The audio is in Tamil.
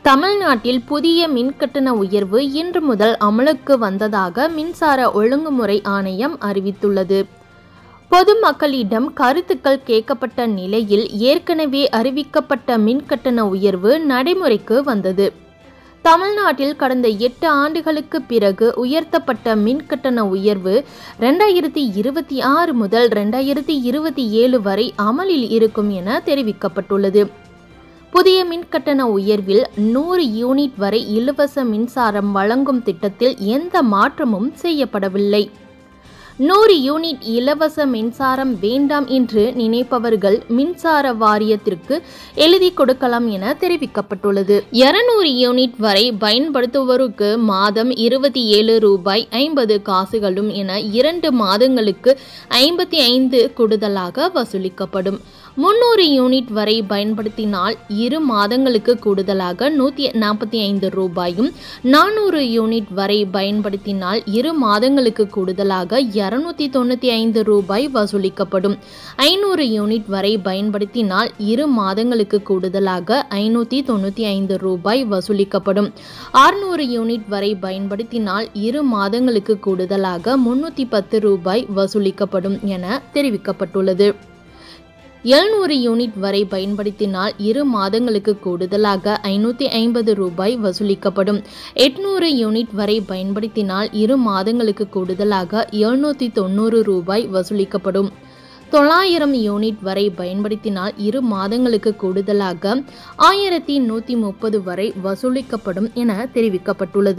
தமிழ்நாட்டில் புதிய மின்கட்டண உயர்வு இன்று முதல் அமலுக்கு வந்ததாக மின்சார ஒழுங்குமுறை ஆணையம் அறிவித்துள்ளது பொதுமக்களிடம் கருத்துக்கள் கேட்கப்பட்ட நிலையில் ஏற்கனவே அறிவிக்கப்பட்ட மின்கட்டண உயர்வு நடைமுறைக்கு வந்தது தமிழ்நாட்டில் கடந்த எட்டு ஆண்டுகளுக்கு பிறகு உயர்த்தப்பட்ட மின்கட்டண உயர்வு ரெண்டாயிரத்தி இருபத்தி ஆறு முதல் ரெண்டாயிரத்தி இருபத்தி ஏழு வரை அமலில் இருக்கும் என தெரிவிக்கப்பட்டுள்ளது புதிய மின்கட்டண உயர்வில் நூறு யூனிட் வரை இலவச மின்சாரம் வழங்கும் திட்டத்தில் எந்த மாற்றமும் செய்யப்படவில்லை நூறு யூனிட் இலவச மின்சாரம் வேண்டாம் என்று நினைப்பவர்கள் மின்சார வாரியத்திற்கு எழுதி கொடுக்கலாம் என தெரிவிக்கப்பட்டுள்ளது இருநூறு யூனிட் வரை பயன்படுத்துவோருக்கு மாதம் இருபத்தி ஏழு ரூபாய் ஐம்பது காசுகளும் என இரண்டு மாதங்களுக்கு ஐம்பத்தி ஐந்து கூடுதலாக வசூலிக்கப்படும் முன்னூறு யூனிட் வரை பயன்படுத்தினால் இரு மாதங்களுக்கு கூடுதலாக நூற்றி நாற்பத்தி ஐந்து ரூபாயும் நானூறு யூனிட் வரை பயன்படுத்தினால் இரு மாதங்களுக்கு கூடுதலாக இரநூத்தி தொண்ணூற்றி ஐந்து ரூபாய் வசூலிக்கப்படும் ஐநூறு யூனிட் வரை பயன்படுத்தினால் இரு மாதங்களுக்கு கூடுதலாக ஐநூற்றி தொண்ணூற்றி ஐந்து ரூபாய் வசூலிக்கப்படும் ஆறுநூறு யூனிட் வரை பயன்படுத்தினால் இரு மாதங்களுக்கு கூடுதலாக முன்னூற்றி பத்து ரூபாய் வசூலிக்கப்படும் என தெரிவிக்கப்பட்டுள்ளது எழுநூறு யூனிட் வரை பயன்படுத்தினால் இரு மாதங்களுக்கு கூடுதலாக ஐநூற்றி ஐம்பது ரூபாய் வசூலிக்கப்படும் எட்நூறு யூனிட் வரை பயன்படுத்தினால் இரு மாதங்களுக்கு கூடுதலாக எழுநூற்றி தொண்ணூறு ரூபாய் வசூலிக்கப்படும் தொள்ளாயிரம் யூனிட் வரை பயன்படுத்தினால் இரு மாதங்களுக்கு கூடுதலாக ஆயிரத்தி நூற்றி முப்பது வரை வசூலிக்கப்படும் என தெரிவிக்கப்பட்டுள்ளது